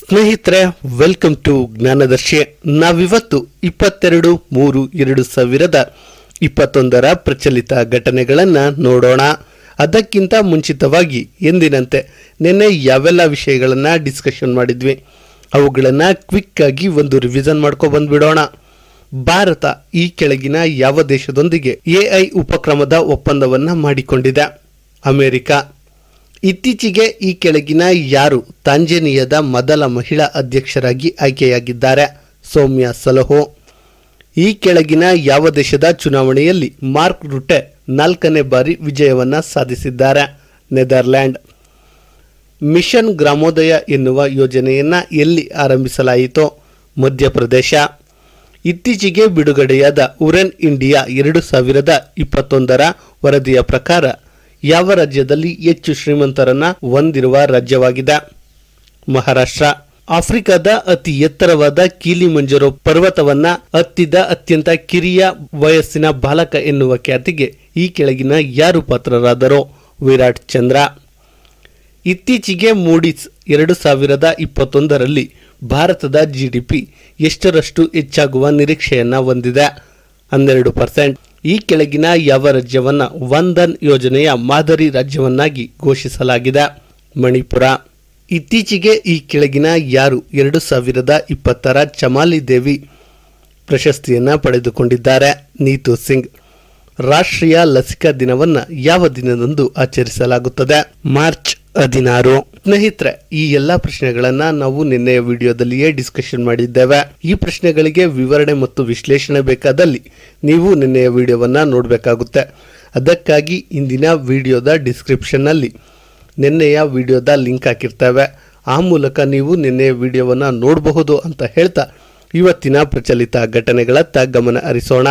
ಸ್ನೇಹಿತರೆ welcome to ಜ್ಞಾನದರ್ಶಿ ನಾವಿವತ್ತು ಇಪ್ಪತ್ತೆರಡು ಮೂರು ಎರಡು ಸಾವಿರದ ಇಪ್ಪತ್ತೊಂದರ ಪ್ರಚಲಿತ ಘಟನೆಗಳನ್ನ ನೋಡೋಣ ಅದಕ್ಕಿಂತ ಮುಂಚಿತವಾಗಿ ಎಂದಿನಂತೆ ನಿನ್ನೆ ಯಾವೆಲ್ಲ ವಿಷಯಗಳನ್ನ ಡಿಸ್ಕಷನ್ ಮಾಡಿದ್ವಿ ಅವುಗಳನ್ನ ಕ್ವಿಕ್ ಆಗಿ ಒಂದು ರಿವಿಷನ್ ಮಾಡ್ಕೊ ಬಂದ್ಬಿಡೋಣ ಭಾರತ ಈ ಕೆಳಗಿನ ಯಾವ ದೇಶದೊಂದಿಗೆ ಎಐ ಉಪಕ್ರಮದ ಒಪ್ಪಂದವನ್ನ ಮಾಡಿಕೊಂಡಿದೆ ಅಮೆರಿಕ ಇತ್ತೀಚೆಗೆ ಈ ಕೆಳಗಿನ ಯಾರು ತಾಂಜೇನಿಯಾದ ಮೊದಲ ಮಹಿಳಾ ಅಧ್ಯಕ್ಷರಾಗಿ ಆಯ್ಕೆಯಾಗಿದ್ದಾರೆ ಸೌಮ್ಯ ಸಲಹೋ ಈ ಕೆಳಗಿನ ಯಾವ ದೇಶದ ಚುನಾವಣೆಯಲ್ಲಿ ಮಾರ್ಕ್ ರುಟೆ ನಾಲ್ಕನೇ ಬಾರಿ ವಿಜಯವನ್ನ ಸಾಧಿಸಿದ್ದಾರೆ ನೆದರ್ಲ್ಯಾಂಡ್ ಮಿಷನ್ ಗ್ರಾಮೋದಯ ಎನ್ನುವ ಯೋಜನೆಯನ್ನ ಎಲ್ಲಿ ಆರಂಭಿಸಲಾಯಿತು ಮಧ್ಯಪ್ರದೇಶ ಇತ್ತೀಚೆಗೆ ಬಿಡುಗಡೆಯಾದ ಉರೆನ್ ಇಂಡಿಯಾ ಎರಡು ಸಾವಿರದ ಇಪ್ಪತ್ತೊಂದರ ವರದಿಯ ಪ್ರಕಾರ ಯಾವ ರಾಜ್ಯದಲ್ಲಿ ಹೆಚ್ಚು ಶ್ರೀಮಂತರನ್ನ ಹೊಂದಿರುವ ರಾಜ್ಯವಾಗಿದೆ ಮಹಾರಾಷ್ಟ್ರ ಆಫ್ರಿಕಾದ ಅತಿ ಎತ್ತರವಾದ ಕೀಲಿಮಂಜರೋ ಪರ್ವತವನ್ನ ಹತ್ತಿದ ಅತ್ಯಂತ ಕಿರಿಯ ವಯಸ್ಸಿನ ಬಾಲಕ ಎನ್ನುವ ಖ್ಯಾತಿಗೆ ಈ ಕೆಳಗಿನ ಯಾರು ಪಾತ್ರರಾದರೋ ವಿರಾಟ್ ಚಂದ್ರ ಇತ್ತೀಚೆಗೆ ಮೂಡಿಸ್ ಎರಡು ಸಾವಿರದ ಇಪ್ಪತ್ತೊಂದರಲ್ಲಿ ಭಾರತದ ಜಿಡಿಪಿ ಎಷ್ಟರಷ್ಟು ಹೆಚ್ಚಾಗುವ ನಿರೀಕ್ಷೆಯನ್ನ ಹೊಂದಿದೆ ಹನ್ನೆರಡು ಪರ್ಸೆಂಟ್ ಈ ಕೆಳಗಿನ ಯಾವ ರಾಜ್ಯವನ್ನ ವಂದನ್ ಯೋಜನೆಯ ಮಾದರಿ ರಾಜ್ಯವನ್ನಾಗಿ ಘೋಷಿಸಲಾಗಿದೆ ಮಣಿಪುರ ಇತ್ತೀಚೆಗೆ ಈ ಕೆಳಗಿನ ಯಾರು ಎರಡು ಸಾವಿರದ ಇಪ್ಪತ್ತರ ಚಮಾಲಿ ದೇವಿ ಪ್ರಶಸ್ತಿಯನ್ನ ಪಡೆದುಕೊಂಡಿದ್ದಾರೆ ನೀತು ಸಿಂಗ್ ರಾಷ್ಟ್ರೀಯ ಲಸಿಕಾ ದಿನವನ್ನ ಯಾವ ದಿನದಂದು ಆಚರಿಸಲಾಗುತ್ತದೆ ಮಾರ್ಚ್ ಹದಿನಾರು ಸ್ನೇಹಿತರೆ ಈ ಎಲ್ಲಾ ಪ್ರಶ್ನೆಗಳನ್ನ ನಾವು ನಿನ್ನೆಯ ವಿಡಿಯೋದಲ್ಲಿಯೇ ಡಿಸ್ಕಷನ್ ಮಾಡಿದ್ದೇವೆ ಈ ಪ್ರಶ್ನೆಗಳಿಗೆ ವಿವರಣೆ ಮತ್ತು ವಿಶ್ಲೇಷಣೆ ಬೇಕಾದಲ್ಲಿ ನೀವು ನಿನ್ನೆಯ ವಿಡಿಯೋವನ್ನ ನೋಡಬೇಕಾಗುತ್ತೆ ಅದಕ್ಕಾಗಿ ಇಂದಿನ ವಿಡಿಯೋದ ಡಿಸ್ಕ್ರಿಪ್ಷನ್ನಲ್ಲಿ ನಿನ್ನೆಯ ವಿಡಿಯೋದ ಲಿಂಕ್ ಹಾಕಿರ್ತೇವೆ ಆ ಮೂಲಕ ನೀವು ನಿನ್ನೆಯ ವಿಡಿಯೋವನ್ನ ನೋಡಬಹುದು ಅಂತ ಹೇಳ್ತಾ ಇವತ್ತಿನ ಪ್ರಚಲಿತ ಘಟನೆಗಳತ್ತ ಗಮನ ಹರಿಸೋಣ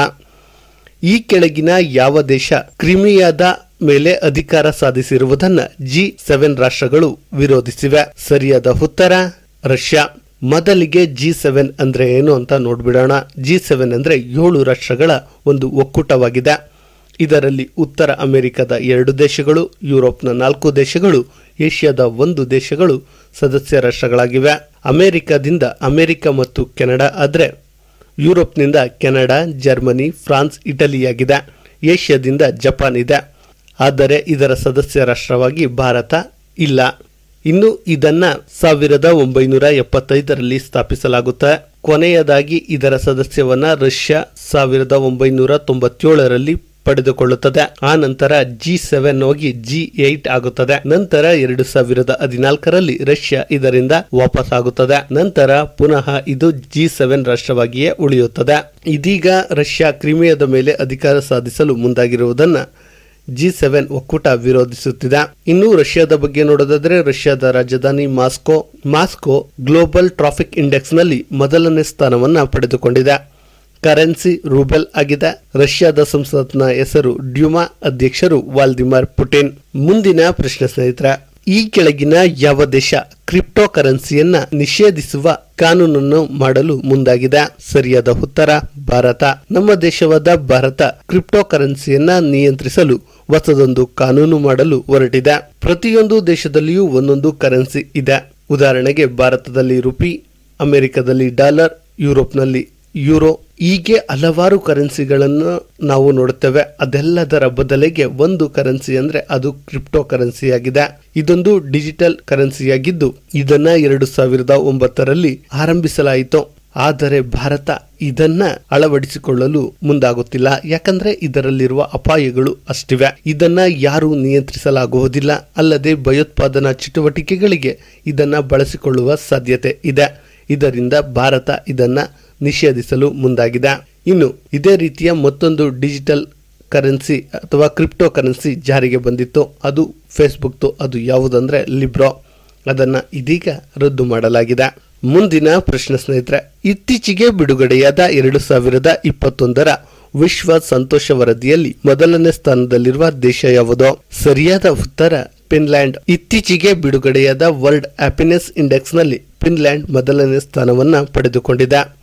ಈ ಕೆಳಗಿನ ಯಾವ ದೇಶ ಕ್ರಿಮಿಯಾದ ಮೇಲೆ ಅಧಿಕಾರ ಸಾಧಿಸಿರುವುದನ್ನ ಜಿ ಸೆವೆನ್ ರಾಷ್ಟ್ರಗಳು ವಿರೋಧಿಸಿವೆ ಸರಿಯಾದ ಉತ್ತರ ರಷ್ಯಾ ಮೊದಲಿಗೆ ಜಿ ಸೆವೆನ್ ಅಂದ್ರೆ ಏನು ಅಂತ ನೋಡ್ಬಿಡೋಣ ಜಿ ಸೆವೆನ್ ಅಂದ್ರೆ ಏಳು ರಾಷ್ಟ್ರಗಳ ಒಂದು ಒಕ್ಕೂಟವಾಗಿದೆ ಇದರಲ್ಲಿ ಉತ್ತರ ಅಮೆರಿಕದ ಎರಡು ದೇಶಗಳು ಯುರೋಪ್ನ ನಾಲ್ಕು ದೇಶಗಳು ಏಷ್ಯಾದ ಒಂದು ದೇಶಗಳು ಸದಸ್ಯ ರಾಷ್ಟ್ರಗಳಾಗಿವೆ ಅಮೆರಿಕದಿಂದ ಅಮೆರಿಕ ಮತ್ತು ಕೆನಡಾ ಆದ್ರೆ ಯುರೋಪ್ನಿಂದ ಕೆನಡಾ ಜರ್ಮನಿ ಫ್ರಾನ್ಸ್ ಇಟಲಿಯಾಗಿದೆ ಏಷ್ಯಾದಿಂದ ಜಪಾನ್ ಇದೆ ಆದರೆ ಇದರ ಸದಸ್ಯ ರಾಷ್ಟ್ರವಾಗಿ ಭಾರತ ಇಲ್ಲ ಇನ್ನು ಇದನ್ನ ಸಾವಿರದ ಒಂಬೈನೂರ ಎಪ್ಪತ್ತೈದರಲ್ಲಿ ಸ್ಥಾಪಿಸಲಾಗುತ್ತೆ ಕೊನೆಯದಾಗಿ ಇದರ ಸದಸ್ಯವನ್ನ ರಷ್ಯಾ ಸಾವಿರದ ಒಂಬೈನೂರ ತೊಂಬತ್ತೇಳರಲ್ಲಿ ಪಡೆದುಕೊಳ್ಳುತ್ತದೆ ಆ ನಂತರ ಜಿ ಸೆವೆನ್ ಹೋಗಿ ಜಿ ಏಟ್ ಆಗುತ್ತದೆ ನಂತರ ಎರಡು ಸಾವಿರದ ಹದಿನಾಲ್ಕರಲ್ಲಿ ರಷ್ಯಾ ಇದರಿಂದ ವಾಪಸ್ ಆಗುತ್ತದೆ ನಂತರ ಪುನಃ ಇದು ಜಿ ಸೆವೆನ್ ರಾಷ್ಟ್ರವಾಗಿಯೇ ಉಳಿಯುತ್ತದೆ ಇದೀಗ ರಷ್ಯಾ ಕ್ರಿಮಿಯಾದ ಮೇಲೆ ಅಧಿಕಾರ ಸಾಧಿಸಲು ಮುಂದಾಗಿರುವುದನ್ನ ಜಿ ಸೆವೆನ್ ಒಕ್ಕೂಟ ವಿರೋಧಿಸುತ್ತಿದೆ ಇನ್ನು ರಷ್ಯಾದ ಬಗ್ಗೆ ನೋಡೋದಾದ್ರೆ ರಷ್ಯಾದ ರಾಜಧಾನಿ Moscow Moscow global traffic index ನಲ್ಲಿ ಮೊದಲನೇ ಸ್ಥಾನವನ್ನ ಪಡೆದುಕೊಂಡಿದೆ ಕರೆನ್ಸಿ ರೂಬೆಲ್ ಆಗಿದೆ ರಷ್ಯಾದ ಸಂಸತ್ನ ಹೆಸರು ಡ್ಯೂಮಾ ಅಧ್ಯಕ್ಷರು ವಾಲ್ದಿಮಾರ್ ಪುಟಿನ್ ಮುಂದಿನ ಪ್ರಶ್ನೆ ಸ್ನೇಹಿತರೆ ಈ ಕೆಳಗಿನ ಯಾವ ದೇಶ ಕ್ರಿಪ್ಟೋ ಕರೆನ್ಸಿಯನ್ನ ನಿಷೇಧಿಸುವ ಕಾನೂನನ್ನು ಮಾಡಲು ಮುಂದಾಗಿದೆ ಸರಿಯಾದ ಉತ್ತರ ಭಾರತ ನಮ್ಮ ದೇಶವಾದ ಭಾರತ ಕ್ರಿಪ್ಟೋ ಕರೆನ್ಸಿಯನ್ನ ನಿಯಂತ್ರಿಸಲು ಹೊಸದೊಂದು ಕಾನೂನು ಮಾಡಲು ಹೊರಟಿದೆ ಪ್ರತಿಯೊಂದು ದೇಶದಲ್ಲಿಯೂ ಒಂದೊಂದು ಕರೆನ್ಸಿ ಇದೆ ಉದಾಹರಣೆಗೆ ಭಾರತದಲ್ಲಿ ರುಪಿ ಅಮೆರಿಕದಲ್ಲಿ ಡಾಲರ್ ಯುರೋಪ್ನಲ್ಲಿ ಯುರೋ ಹೀಗೆ ಹಲವಾರು ಕರೆನ್ಸಿಗಳನ್ನು ನಾವು ನೋಡುತ್ತೇವೆ ಅದೆಲ್ಲದರ ಬದಲಿಗೆ ಒಂದು ಕರೆನ್ಸಿ ಅಂದ್ರೆ ಅದು ಕ್ರಿಪ್ಟೋ ಕರೆನ್ಸಿ ಆಗಿದೆ ಇದೊಂದು ಡಿಜಿಟಲ್ ಕರೆನ್ಸಿಯಾಗಿದ್ದು ಇದನ್ನ ಎರಡು ಸಾವಿರದ ಒಂಬತ್ತರಲ್ಲಿ ಆರಂಭಿಸಲಾಯಿತು ಆದರೆ ಭಾರತ ಇದನ್ನ ಅಳವಡಿಸಿಕೊಳ್ಳಲು ಮುಂದಾಗುತ್ತಿಲ್ಲ ಯಾಕಂದ್ರೆ ಇದರಲ್ಲಿರುವ ಅಪಾಯಗಳು ಅಷ್ಟಿವೆ ಇದನ್ನ ಯಾರು ನಿಯಂತ್ರಿಸಲಾಗುವುದಿಲ್ಲ ಅಲ್ಲದೆ ಭಯೋತ್ಪಾದನಾ ಚಟುವಟಿಕೆಗಳಿಗೆ ಇದನ್ನ ಬಳಸಿಕೊಳ್ಳುವ ಸಾಧ್ಯತೆ ಇದೆ ಇದರಿಂದ ಭಾರತ ಇದನ್ನ ನಿಷೇಧಿಸಲು ಮುಂದಾಗಿದೆ ಇನ್ನು ಇದೇ ರೀತಿಯ ಮತ್ತೊಂದು ಡಿಜಿಟಲ್ ಕರೆನ್ಸಿ ಅಥವಾ ಕ್ರಿಪ್ಟೋ ಕರೆನ್ಸಿ ಜಾರಿಗೆ ಬಂದಿತ್ತು ಅದು ಫೇಸ್ಬುಕ್ದು ಅದು ಯಾವುದಂದ್ರೆ ಲಿಬ್ರೋ ಅದನ್ನ ಇದೀಗ ರದ್ದು ಮಾಡಲಾಗಿದೆ ಮುಂದಿನ ಪ್ರಶ್ನೆ ಸ್ನೇಹಿತರೆ ಇತ್ತೀಚೆಗೆ ಬಿಡುಗಡೆಯಾದ ಎರಡು ಸಾವಿರದ ಇಪ್ಪತ್ತೊಂದರ ವಿಶ್ವ ಸಂತೋಷ ವರದಿಯಲ್ಲಿ ಮೊದಲನೇ ಸ್ಥಾನದಲ್ಲಿರುವ ದೇಶ ಯಾವುದು ಸರಿಯಾದ ಉತ್ತರ ಫಿನ್ಲ್ಯಾಂಡ್ ಇತ್ತೀಚೆಗೆ ಬಿಡುಗಡೆಯಾದ ವರ್ಲ್ಡ್ ಹ್ಯಾಪಿನೆಸ್ ಇಂಡೆಕ್ಸ್ ನಲ್ಲಿ ಫಿನ್ಲ್ಯಾಂಡ್ ಮೊದಲನೇ ಸ್ಥಾನವನ್ನ ಪಡೆದುಕೊಂಡಿದೆ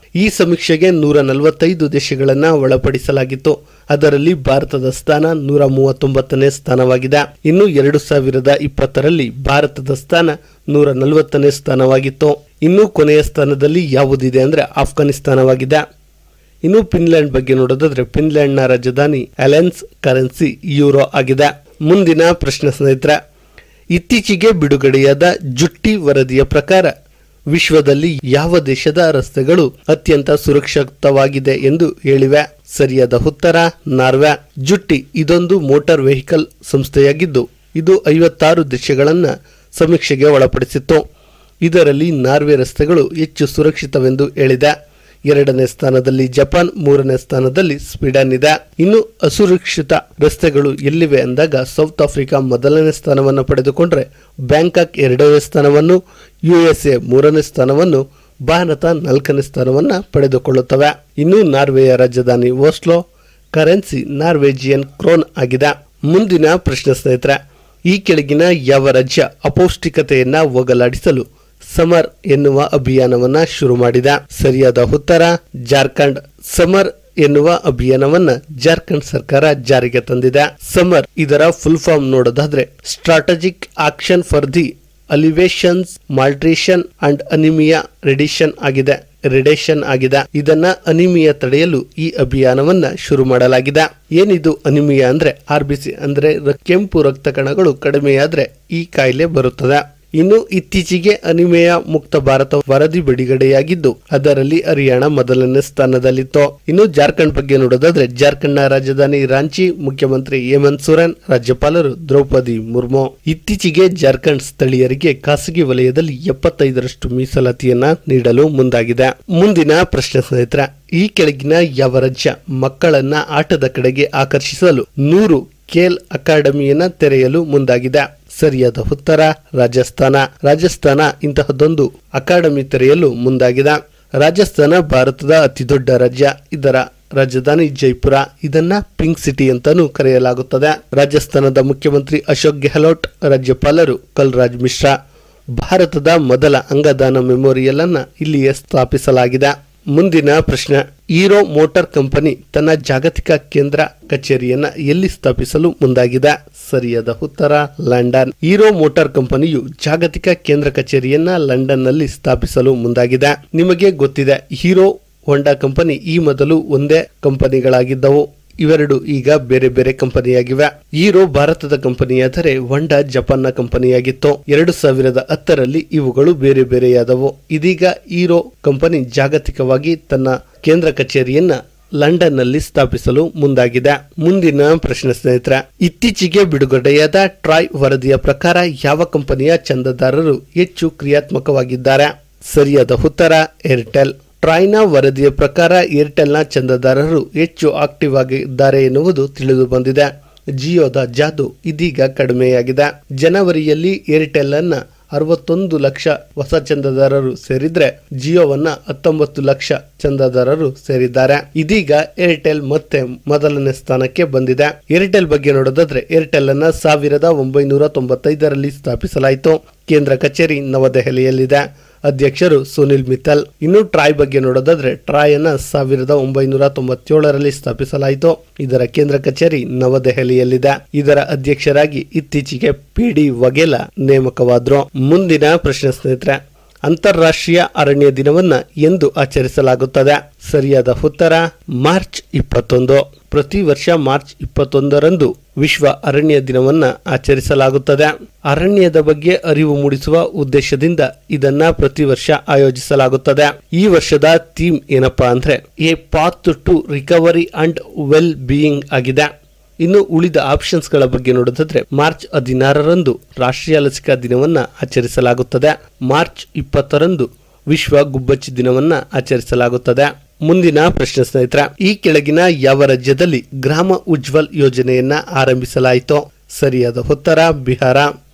ಈ ಸಮೀಕ್ಷೆಗೆ ನೂರ ನಲವತ್ತೈದು ದೇಶಗಳನ್ನ ಒಳಪಡಿಸಲಾಗಿತ್ತು ಅದರಲ್ಲಿ ಭಾರತದ ಸ್ಥಾನ ನೂರ ಮೂವತ್ತೊಂಬತ್ತನೇ ಸ್ಥಾನವಾಗಿದೆ ಇನ್ನು ಎರಡು ಸಾವಿರದ ಇಪ್ಪತ್ತರಲ್ಲಿ ಭಾರತದ ಸ್ಥಾನ ನೂರ ನಲವತ್ತನೇ ಸ್ಥಾನವಾಗಿತ್ತು ಇನ್ನು ಕೊನೆಯ ಸ್ಥಾನದಲ್ಲಿ ಯಾವುದಿದೆ ಅಂದ್ರೆ ಆಫ್ಘಾನಿಸ್ತಾನವಾಗಿದೆ ಇನ್ನು ಫಿನ್ಲ್ಯಾಂಡ್ ಬಗ್ಗೆ ನೋಡೋದಾದ್ರೆ ಫಿನ್ಲ್ಯಾಂಡ್ನ ರಾಜಧಾನಿ ಅಲೆನ್ಸ್ ಕರೆನ್ಸಿ ಯೂರೋ ಆಗಿದೆ ಮುಂದಿನ ಪ್ರಶ್ನೆ ಸ್ನೇಹಿತರೆ ಇತ್ತೀಚೆಗೆ ಬಿಡುಗಡೆಯಾದ ಜುಟ್ಟಿ ವರದಿಯ ಪ್ರಕಾರ ವಿಶ್ವದಲ್ಲಿ ಯಾವ ದೇಶದ ರಸ್ತೆಗಳು ಅತ್ಯಂತ ಸುರಕ್ಷಿತವಾಗಿದೆ ಎಂದು ಹೇಳಿವೆ ಸರಿಯಾದ ಉತ್ತರ ನಾರ್ವೆ ಜುಟ್ಟಿ ಇದೊಂದು ಮೋಟಾರ್ ವೆಹಿಕಲ್ ಸಂಸ್ಥೆಯಾಗಿದ್ದು ಇದು ಐವತ್ತಾರು ದೇಶಗಳನ್ನ ಸಮೀಕ್ಷೆಗೆ ಒಳಪಡಿಸಿತ್ತು ಇದರಲ್ಲಿ ನಾರ್ವೆ ರಸ್ತೆಗಳು ಹೆಚ್ಚು ಸುರಕ್ಷಿತವೆಂದು ಹೇಳಿದೆ ಎರಡನೇ ಸ್ಥಾನದಲ್ಲಿ ಜಪಾನ್ ಮೂರನೇ ಸ್ಥಾನದಲ್ಲಿ ಸ್ವೀಡನ್ ಇದೆ ಇನ್ನು ಅಸುರಕ್ಷಿತ ರಸ್ತೆಗಳು ಎಲ್ಲಿವೆ ಅಂದಾಗ ಸೌತ್ ಆಫ್ರಿಕಾ ಮೊದಲನೇ ಸ್ಥಾನವನ್ನು ಪಡೆದುಕೊಂಡ್ರೆ ಬ್ಯಾಂಕಾಕ್ ಎರಡನೇ ಸ್ಥಾನವನ್ನು ಯುಎಸ್ಎ ಮೂರನೇ ಸ್ಥಾನವನ್ನು ಭಾರತ ನಾಲ್ಕನೇ ಸ್ಥಾನವನ್ನು ಪಡೆದುಕೊಳ್ಳುತ್ತವೆ ಇನ್ನು ನಾರ್ವೆಯ ರಾಜಧಾನಿ ಓಸ್ಲೋ ಕರೆನ್ಸಿ ನಾರ್ವೇಜಿಯನ್ ಕ್ರೋನ್ ಆಗಿದೆ ಮುಂದಿನ ಪ್ರಶ್ನೆ ಸ್ನೇಹಿತರೆ ಈ ಕೆಳಗಿನ ಯಾವ ರಾಜ್ಯ ಅಪೌಷ್ಟಿಕತೆಯನ್ನ ಹೋಗಲಾಡಿಸಲು ಸಮರ್ ಎನ್ನುವ ಅಭಿಯಾನವನ್ನ ಶುರು ಮಾಡಿದ ಸರಿಯಾದ ಉತ್ತರ ಜಾರ್ಖಂಡ್ ಸಮರ್ ಎನ್ನುವ ಅಭಿಯಾನವನ್ನ ಜಾರ್ಖಂಡ್ ಸರ್ಕಾರ ಜಾರಿಗೆ ತಂದಿದೆ ಸಮರ್ ಇದರ ಫುಲ್ ಫಾರ್ಮ್ ನೋಡೋದಾದ್ರೆ strategic action for the alleviations malnutrition and anaemia reduction ಆಗಿದೆ ರಿಡೇಷನ್ ಆಗಿದೆ ಇದನ್ನ ಅನಿಮಿಯಾ ತಡೆಯಲು ಈ ಅಭಿಯಾನವನ್ನ ಶುರು ಮಾಡಲಾಗಿದೆ ಏನಿದು ಅನಿಮಿಯಾ ಅಂದ್ರೆ ಆರ್ಬಿಸಿ ಅಂದ್ರೆ ರ- ಕೆಂಪು ರಕ್ತ ಕಣಗಳು ಕಡಿಮೆಯಾದ್ರೆ ಈ ಕಾಯಿಲೆ ಬರುತ್ತದೆ ಇನ್ನು ಇತ್ತೀಚೆಗೆ ಅನಿಮೆಯ ಮುಕ್ತ ಭಾರತ ವರದಿ ಬಿಡುಗಡೆಯಾಗಿದ್ದು ಅದರಲ್ಲಿ ಹರಿಯಾಣ ಮೊದಲನೇ ಸ್ಥಾನದಲ್ಲಿತ್ತು ಇನ್ನು ಜಾರ್ಖಂಡ್ ಬಗ್ಗೆ ನೋಡೋದಾದ್ರೆ ಜಾರ್ಖಂಡ್ನ ರಾಜಧಾನಿ ರಾಂಚಿ ಮುಖ್ಯಮಂತ್ರಿ ಹೇಮಂತ್ ಸೊರೇನ್ ರಾಜ್ಯಪಾಲರು ದ್ರೌಪದಿ ಮುರ್ಮು ಇತ್ತೀಚೆಗೆ ಜಾರ್ಖಂಡ್ ಸ್ಥಳೀಯರಿಗೆ ಖಾಸಗಿ ವಲಯದಲ್ಲಿ ಎಪ್ಪತ್ತೈದರಷ್ಟು ಮೀಸಲಾತಿಯನ್ನ ನೀಡಲು ಮುಂದಾಗಿದೆ ಮುಂದಿನ ಪ್ರಶ್ನೆ ಸ್ನೇಹಿತರ ಈ ಕೆಳಗಿನ ಯಾವ ರಾಜ್ಯ ಮಕ್ಕಳನ್ನ ಆಟದ ಕಡೆಗೆ ಆಕರ್ಷಿಸಲು ನೂರು ಖೇಲ್ ಅಕಾಡೆಮಿಯನ್ನ ತೆರೆಯಲು ಮುಂದಾಗಿದೆ ಸರಿಯಾದ ಉತ್ತರ ರಾಜಸ್ಥಾನ ರಾಜಸ್ಥಾನ ಇಂತಹದೊಂದು ಅಕಾಡೆಮಿ ತೆರೆಯಲು ಮುಂದಾಗಿದೆ ರಾಜಸ್ಥಾನ ಭಾರತದ ಅತಿದೊಡ್ಡ ರಾಜ್ಯ ಇದರ ರಾಜಧಾನಿ ಜೈಪುರ ಇದನ್ನ ಪಿಂಕ್ ಸಿಟಿ ಅಂತಾನೂ ಕರೆಯಲಾಗುತ್ತದೆ ರಾಜಸ್ಥಾನದ ಮುಖ್ಯಮಂತ್ರಿ ಅಶೋಕ್ ಗೆಹ್ಲೋಟ್ ರಾಜ್ಯಪಾಲರು ಕಲ್ರಾಜ್ ಮಿಶ್ರಾ ಭಾರತದ ಮೊದಲ ಅಂಗದಾನ ಮೆಮೋರಿಯಲ್ ಅನ್ನ ಇಲ್ಲಿಯೇ ಸ್ಥಾಪಿಸಲಾಗಿದೆ ಮುಂದಿನ ಪ್ರಶ್ನೆ ಹೀರೋ ಮೋಟಾರ್ ಕಂಪನಿ ತನ್ನ ಜಾಗತಿಕ ಕೇಂದ್ರ ಕಚೇರಿಯನ್ನ ಎಲ್ಲಿ ಸ್ಥಾಪಿಸಲು ಮುಂದಾಗಿದೆ ಸರಿಯಾದ ಉತ್ತರ ಲಂಡನ್ ಹೀರೋ ಮೋಟಾರ್ ಕಂಪನಿಯು ಜಾಗತಿಕ ಕೇಂದ್ರ ಕಚೇರಿಯನ್ನ ಲಂಡನ್ ನಲ್ಲಿ ಸ್ಥಾಪಿಸಲು ಮುಂದಾಗಿದೆ ನಿಮಗೆ ಗೊತ್ತಿದೆ ಹೀರೋ ಹೋಂಡಾ ಕಂಪನಿ ಈ ಮೊದಲು ಒಂದೇ ಕಂಪನಿಗಳಾಗಿದ್ದವು ಇವೆರಡು ಈಗ ಬೇರೆ ಬೇರೆ ಕಂಪನಿಯಾಗಿವೆ ಹೀರೋ ಭಾರತದ ಕಂಪನಿಯಾದರೆ ಹೊಂಡಾ ಜಪಾನ್ನ ಕಂಪನಿಯಾಗಿತ್ತು ಎರಡು ಸಾವಿರದ ಹತ್ತರಲ್ಲಿ ಇವುಗಳು ಬೇರೆ ಬೇರೆಯಾದವು ಇದೀಗ ಹೀರೋ ಕಂಪನಿ ಜಾಗತಿಕವಾಗಿ ತನ್ನ ಕೇಂದ್ರ ಕಚೇರಿಯನ್ನ ಲಂಡನ್ ನಲ್ಲಿ ಸ್ಥಾಪಿಸಲು ಮುಂದಾಗಿದೆ ಮುಂದಿನ ಪ್ರಶ್ನೆ ಸ್ನೇಹಿತರ ಇತ್ತೀಚೆಗೆ ಬಿಡುಗಡೆಯಾದ ಟ್ರಾಯ್ ವರದಿಯ ಪ್ರಕಾರ ಯಾವ ಕಂಪನಿಯ ಚಂದಾದಾರರು ಹೆಚ್ಚು ಕ್ರಿಯಾತ್ಮಕವಾಗಿದ್ದಾರೆ ಸರಿಯಾದ ಉತ್ತರ ಏರ್ಟೆಲ್ ಟ್ರಾಯ್ನ ವರದಿಯ ಪ್ರಕಾರ ಏರ್ಟೆಲ್ನ ಚಂದಾದಾರರು ಹೆಚ್ಚು ಆಕ್ಟಿವ್ ಆಗಿದ್ದಾರೆ ಎನ್ನುವುದು ತಿಳಿದು ಬಂದಿದೆ ಜಿಯೋದ ಜಾದು ಇದೀಗ ಕಡಿಮೆಯಾಗಿದೆ ಜನವರಿಯಲ್ಲಿ ಏರ್ಟೆಲ್ ಅನ್ನ ಅರವತ್ತೊಂದು ಲಕ್ಷ ಹೊಸ ಚಂದಾದಾರರು ಸೇರಿದ್ರೆ ಜಿಯೋವನ್ನ ಹತ್ತೊಂಬತ್ತು ಲಕ್ಷ ಚಂದಾದಾರರು ಸೇರಿದ್ದಾರೆ ಇದೀಗ ಏರ್ಟೆಲ್ ಮತ್ತೆ ಮೊದಲನೇ ಸ್ಥಾನಕ್ಕೆ ಬಂದಿದೆ ಏರ್ಟೆಲ್ ಬಗ್ಗೆ ನೋಡೋದಾದ್ರೆ ಏರ್ಟೆಲ್ ಅನ್ನ ಸಾವಿರದ ಒಂಬೈನೂರ ತೊಂಬತ್ತೈದರಲ್ಲಿ ಸ್ಥಾಪಿಸಲಾಯಿತು ಕೇಂದ್ರ ಕಚೇರಿ ನವದೆಹಲಿಯಲ್ಲಿದೆ ಅಧ್ಯಕ್ಷರು ಸುನಿಲ್ ಮಿತ್ತಲ್ ಇನ್ನು ಟ್ರಾಯ್ ಬಗ್ಗೆ ನೋಡೋದಾದ್ರೆ ಟ್ರಾಯ್ ಅನ್ನ ಸಾವಿರದ ಒಂಬೈನೂರ ತೊಂಬತ್ತೇಳರಲ್ಲಿ ಸ್ಥಾಪಿಸಲಾಯಿತು ಇದರ ಕೇಂದ್ರ ಕಚೇರಿ ನವದೆಹಲಿಯಲ್ಲಿದೆ ಇದರ ಅಧ್ಯಕ್ಷರಾಗಿ ಇತ್ತೀಚೆಗೆ ಪಿ ಡಿ ವಘೇಲಾ ನೇಮಕವಾದ್ರು ಮುಂದಿನ ಪ್ರಶ್ನೆ ಸ್ನೇಹಿತರೆ ಅಂತಾರಾಷ್ಟ್ರೀಯ ಅರಣ್ಯ ದಿನವನ್ನ ಎಂದು ಆಚರಿಸಲಾಗುತ್ತದೆ ಸರಿಯಾದ ಉತ್ತರ ಮಾರ್ಚ್ ಇಪ್ಪತ್ತೊಂದು ಪ್ರತಿ ವರ್ಷ ಮಾರ್ಚ್ ಇಪ್ಪತ್ತೊಂದರಂದು ವಿಶ್ವ ಅರಣ್ಯ ದಿನವನ್ನ ಆಚರಿಸಲಾಗುತ್ತದೆ ಅರಣ್ಯದ ಬಗ್ಗೆ ಅರಿವು ಮೂಡಿಸುವ ಉದ್ದೇಶದಿಂದ ಇದನ್ನ ಪ್ರತಿ ವರ್ಷ ಆಯೋಜಿಸಲಾಗುತ್ತದೆ ಈ ವರ್ಷದ ಥೀಮ್ ಏನಪ್ಪಾ ಅಂದ್ರೆ a path to recovery and well being ಆಗಿದೆ ಇನ್ನು ಉಳಿದ ಆಪ್ಷನ್ಸ್ಗಳ ಬಗ್ಗೆ ನೋಡೋದಾದ್ರೆ ಮಾರ್ಚ್ ಹದಿನಾರರಂದು ರಾಷ್ಟ್ರೀಯ ಲಸಿಕಾ ದಿನವನ್ನ ಆಚರಿಸಲಾಗುತ್ತದೆ ಮಾರ್ಚ್ ಇಪ್ಪತ್ತರಂದು ವಿಶ್ವ ಗುಬ್ಬಚ್ಚಿ ದಿನವನ್ನ ಆಚರಿಸಲಾಗುತ್ತದೆ ಮುಂದಿನ ಪ್ರಶ್ನೆ ಸ್ನೇಹಿತರ ಈ ಕೆಳಗಿನ ಯಾವ ರಾಜ್ಯದಲ್ಲಿ ಗ್ರಾಮ ಉಜ್ವಲ್ ಯೋಜನೆಯನ್ನ ಆರಂಭಿಸಲಾಯಿತು ಸರಿಯಾದ ಉತ್ತರ ಬಿಹಾರ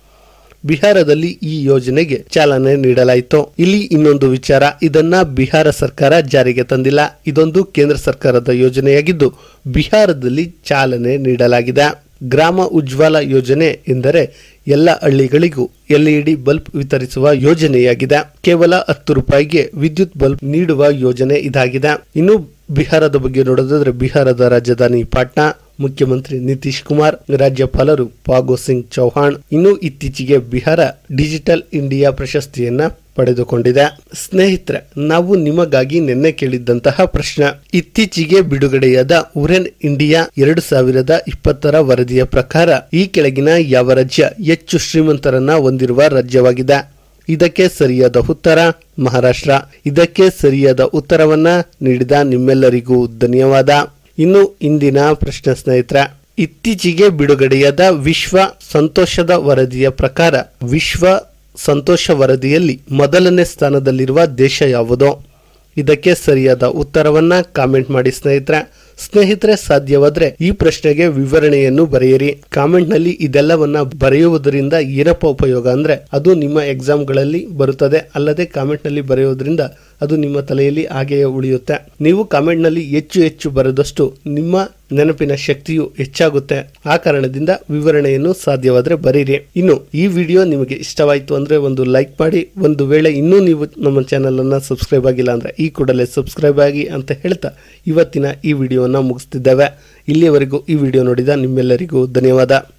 ಬಿಹಾರದಲ್ಲಿ ಈ ಯೋಜನೆಗೆ ಚಾಲನೆ ನೀಡಲಾಯಿತು ಇಲ್ಲಿ ಇನ್ನೊಂದು ವಿಚಾರ ಇದನ್ನ ಬಿಹಾರ ಸರ್ಕಾರ ಜಾರಿಗೆ ತಂದಿಲ್ಲ ಇದೊಂದು ಕೇಂದ್ರ ಸರ್ಕಾರದ ಯೋಜನೆಯಾಗಿದ್ದು ಬಿಹಾರದಲ್ಲಿ ಚಾಲನೆ ನೀಡಲಾಗಿದೆ ಗ್ರಾಮ ಉಜ್ವಲ ಯೋಜನೆ ಎಂದರೆ ಎಲ್ಲ ಹಳ್ಳಿಗಳಿಗೂ ಎಲ್ಇಡಿ ಬಲ್ಬ್ ವಿತರಿಸುವ ಯೋಜನೆಯಾಗಿದೆ ಕೇವಲ ಹತ್ತು ರೂಪಾಯಿಗೆ ವಿದ್ಯುತ್ ಬಲ್ಬ್ ನೀಡುವ ಯೋಜನೆ ಇದಾಗಿದೆ ಇನ್ನು ಬಿಹಾರದ ಬಗ್ಗೆ ನೋಡೋದಾದ್ರೆ ಬಿಹಾರದ ರಾಜಧಾನಿ ಪಾಟ್ನಾ ಮುಖ್ಯಮಂತ್ರಿ ನಿತೀಶ್ ಕುಮಾರ್ ರಾಜ್ಯಪಾಲರು ಪಾಗೋ ಸಿಂಗ್ ಚೌಹಾಣ್ ಇನ್ನು ಇತ್ತೀಚೆಗೆ ಬಿಹಾರ ಡಿಜಿಟಲ್ ಇಂಡಿಯಾ ಪ್ರಶಸ್ತಿಯನ್ನ ಪಡೆದುಕೊಂಡಿದೆ ಸ್ನೇಹಿತರೆ ನಾವು ನಿಮಗಾಗಿ ನಿನ್ನೆ ಕೇಳಿದ್ದಂತಹ ಪ್ರಶ್ನೆ ಇತ್ತೀಚೆಗೆ ಬಿಡುಗಡೆಯಾದ ಉರೆನ್ ಇಂಡಿಯಾ ಎರಡು ಸಾವಿರದ ಇಪ್ಪತ್ತರ ವರದಿಯ ಪ್ರಕಾರ ಈ ಕೆಳಗಿನ ಯಾವ ರಾಜ್ಯ ಹೆಚ್ಚು ಶ್ರೀಮಂತರನ್ನ ಹೊಂದಿರುವ ರಾಜ್ಯವಾಗಿದೆ ಇದಕ್ಕೆ ಸರಿಯಾದ ಉತ್ತರ ಮಹಾರಾಷ್ಟ್ರ ಇದಕ್ಕೆ ಸರಿಯಾದ ಉತ್ತರವನ್ನ ನೀಡಿದ ನಿಮ್ಮೆಲ್ಲರಿಗೂ ಧನ್ಯವಾದ ಇನ್ನು ಇಂದಿನ ಪ್ರಶ್ನೆ ಸ್ನೇಹಿತರೆ ಇತ್ತೀಚೆಗೆ ಬಿಡುಗಡೆಯಾದ ವಿಶ್ವ ಸಂತೋಷದ ವರದಿಯ ಪ್ರಕಾರ ವಿಶ್ವ ಸಂತೋಷ ವರದಿಯಲ್ಲಿ ಮೊದಲನೇ ಸ್ಥಾನದಲ್ಲಿರುವ ದೇಶ ಯಾವುದೋ ಇದಕ್ಕೆ ಸರಿಯಾದ ಉತ್ತರವನ್ನ ಕಾಮೆಂಟ್ ಮಾಡಿ ಸ್ನೇಹಿತರೆ ಸ್ನೇಹಿತರೆ ಸಾಧ್ಯವಾದ್ರೆ ಈ ಪ್ರಶ್ನೆಗೆ ವಿವರಣೆಯನ್ನು ಬರೆಯಿರಿ ಕಾಮೆಂಟ್ ನಲ್ಲಿ ಇದೆಲ್ಲವನ್ನ ಬರೆಯುವುದರಿಂದ ಏನಪ್ಪ ಉಪಯೋಗ ಅಂದ್ರೆ ಅದು ನಿಮ್ಮ ಎಕ್ಸಾಮ್ಗಳಲ್ಲಿ ಬರುತ್ತದೆ ಅಲ್ಲದೆ ಕಾಮೆಂಟ್ ನಲ್ಲಿ ಬರೆಯೋದ್ರಿಂದ ಅದು ನಿಮ್ಮ ತಲೆಯಲ್ಲಿ ಹಾಗೆಯೇ ಉಳಿಯುತ್ತೆ ನೀವು ಕಾಮೆಂಟ್ ನಲ್ಲಿ ಹೆಚ್ಚು ಹೆಚ್ಚು ಬರೆದಷ್ಟು ನಿಮ್ಮ ನೆನಪಿನ ಶಕ್ತಿಯು ಹೆಚ್ಚಾಗುತ್ತೆ ಆ ಕಾರಣದಿಂದ ವಿವರಣೆಯನ್ನು ಸಾಧ್ಯವಾದ್ರೆ ಬರೀರಿ ಇನ್ನು ಈ ವಿಡಿಯೋ ನಿಮಗೆ ಇಷ್ಟವಾಯಿತು ಅಂದ್ರೆ ಒಂದು ಲೈಕ್ ಮಾಡಿ ಒಂದು ವೇಳೆ ಇನ್ನೂ ನೀವು ನಮ್ಮ ಚಾನೆಲ್ ಅನ್ನ ಸಬ್ಸ್ಕ್ರೈಬ್ ಆಗಿಲ್ಲ ಅಂದ್ರೆ ಈ ಕೂಡಲೇ ಸಬ್ಸ್ಕ್ರೈಬ್ ಆಗಿ ಅಂತ ಹೇಳ್ತಾ ಇವತ್ತಿನ ಈ ವಿಡಿಯೋನ ಮುಗಿಸ್ತಿದ್ದೇವೆ ಇಲ್ಲಿಯವರೆಗೂ ಈ ವಿಡಿಯೋ ನೋಡಿದ ನಿಮ್ಮೆಲ್ಲರಿಗೂ ಧನ್ಯವಾದ